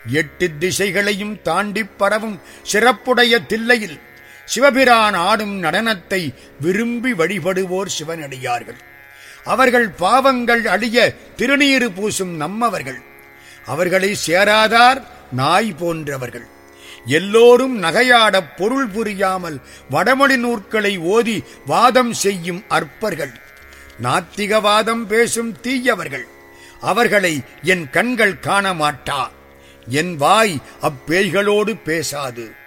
எட்டு திசைகளையும் தாண்டிப் பரவும் சிறப்புடைய தில்லையில் சிவபிரான் ஆடும் நடனத்தை விரும்பி வழிபடுவோர் சிவனடியார்கள் அவர்கள் பாவங்கள் அழிய திருநீறு பூசும் நம்மவர்கள் அவர்களை சேராதார் நாய் போன்றவர்கள் எல்லோரும் நகையாடப் பொருள் புரியாமல் வடமொழி நூற்களை ஓதி வாதம் செய்யும் அற்பர்கள் நாத்திகவாதம் பேசும் தீயவர்கள் அவர்களை என் கண்கள் காண மாட்டா என் வாய் அப்பேய்களோடு பேசாது